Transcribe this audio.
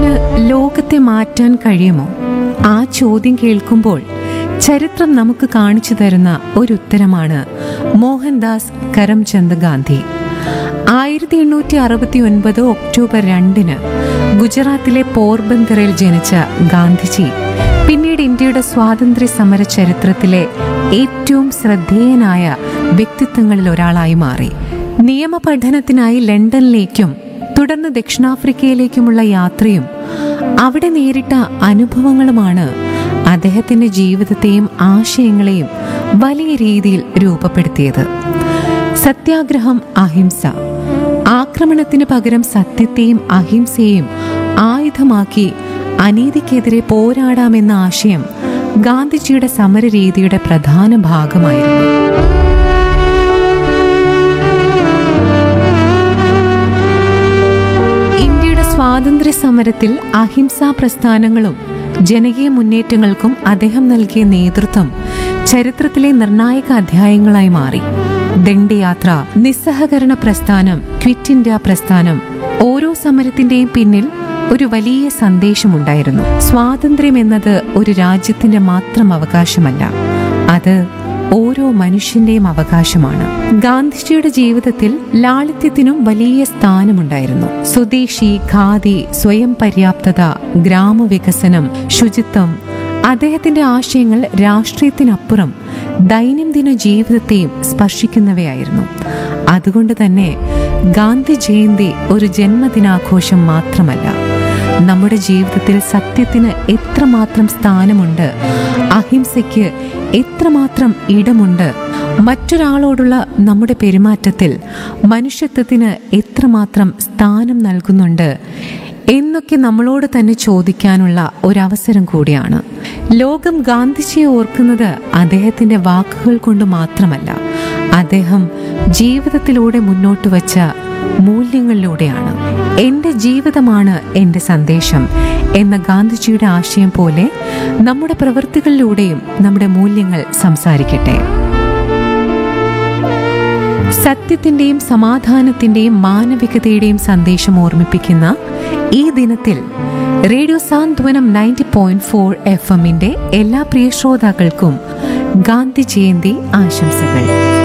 ചരിത്രത്തിന് ലോകത്തെ മാറ്റാൻ കഴിയുമോ ആ ചോദ്യം കേൾക്കുമ്പോൾ ചരിത്രം നമുക്ക് കാണിച്ചു തരുന്ന ഒരു ഉത്തരമാണ് മോഹൻദാസ് കരംചന്ദ് ഗാന്ധി ആയിരത്തി എണ്ണൂറ്റി അറുപത്തി ഒൻപത് ഒക്ടോബർ രണ്ടിന് ഗുജറാത്തിലെ പോർബന്തറിൽ ജനിച്ച ഗാന്ധിജി പിന്നീട് ഇന്ത്യയുടെ സ്വാതന്ത്ര്യ സമര ചരിത്രത്തിലെ ഏറ്റവും ശ്രദ്ധേയനായ വ്യക്തിത്വങ്ങളിൽ ഒരാളായി മാറി നിയമപഠനത്തിനായി ലണ്ടനിലേക്കും തുടർന്ന് ദക്ഷിണാഫ്രിക്കയിലേക്കുമുള്ള യാത്രയും അവിടെ നേരിട്ട അനുഭവങ്ങളുമാണ് അദ്ദേഹത്തിന്റെ ജീവിതത്തെയും ആശയങ്ങളെയും വലിയ രീതിയിൽ രൂപപ്പെടുത്തിയത് സത്യാഗ്രഹം അഹിംസ ആക്രമണത്തിന് പകരം സത്യത്തെയും അഹിംസയെയും ആയുധമാക്കി അനീതിക്കെതിരെ പോരാടാമെന്ന ആശയം ഗാന്ധിജിയുടെ സമരരീതിയുടെ പ്രധാന ഭാഗമായിരുന്നു ഇന്ത്യയുടെ സ്വാതന്ത്ര്യ സമരത്തിൽ അഹിംസാ പ്രസ്ഥാനങ്ങളും ജനകീയ മുന്നേറ്റങ്ങൾക്കും അദ്ദേഹം നൽകിയ നേതൃത്വം ചരിത്രത്തിലെ നിർണായക അധ്യായങ്ങളായി മാറി ദണ്ഡിയാത്ര നിസ്സഹകരണ പ്രസ്ഥാനം ക്വിറ്റ് ഇന്ത്യ പ്രസ്ഥാനം ഓരോ സമരത്തിന്റെയും പിന്നിൽ ഒരു വലിയ സന്ദേശമുണ്ടായിരുന്നു സ്വാതന്ത്ര്യം എന്നത് ഒരു രാജ്യത്തിന്റെ മാത്രം അവകാശമല്ല അത് ഓരോ മനുഷ്യന്റെയും അവകാശമാണ് ഗാന്ധിജിയുടെ ജീവിതത്തിൽ ലാളിത്യത്തിനും വലിയ സ്ഥാനമുണ്ടായിരുന്നു സ്വദേശി ഖാദി സ്വയം പര്യാപ്തത ഗ്രാമവികസനം ശുചിത്വം അദ്ദേഹത്തിന്റെ ആശയങ്ങൾ രാഷ്ട്രീയത്തിനപ്പുറം ദൈനംദിന ജീവിതത്തെയും സ്പർശിക്കുന്നവയായിരുന്നു അതുകൊണ്ട് തന്നെ ഗാന്ധി ജയന്തി ഒരു ജന്മദിനാഘോഷം മാത്രമല്ല നമ്മുടെ ജീവിതത്തിൽ സത്യത്തിന് എത്രമാത്രം സ്ഥാനമുണ്ട് അഹിംസയ്ക്ക് എത്രമാത്രം ഇടമുണ്ട് മറ്റൊരാളോടുള്ള നമ്മുടെ പെരുമാറ്റത്തിൽ മനുഷ്യത്വത്തിന് എത്രമാത്രം സ്ഥാനം നൽകുന്നുണ്ട് എന്നൊക്കെ നമ്മളോട് തന്നെ ചോദിക്കാനുള്ള ഒരവസരം കൂടിയാണ് ലോകം ഗാന്ധിജിയെ ഓർക്കുന്നത് അദ്ദേഹത്തിന്റെ വാക്കുകൾ കൊണ്ട് മാത്രമല്ല അദ്ദേഹം ജീവിതത്തിലൂടെ മുന്നോട്ട് വച്ച മൂല്യങ്ങളിലൂടെയാണ് എൻ്റെ ജീവിതമാണ് എൻ്റെ സന്ദേശം എന്ന ഗാന്ധിജിയുടെ ആശയം പോലെ നമ്മുടെ പ്രവൃത്തികളിലൂടെയും നമ്മുടെ മൂല്യങ്ങൾ സംസാരിക്കട്ടെ സത്യത്തിന്റെയും സമാധാനത്തിന്റെയും മാനവികതയുടെയും സന്ദേശം ഓർമ്മിപ്പിക്കുന്ന ഈ ദിനത്തിൽ radio Santhwanam ninety point four F എമ്മിന്റെ എല്ലാ പ്രിയ ശ്രോതാക്കൾക്കും ഗാന്ധി ജയന്തി ആശംസകൾ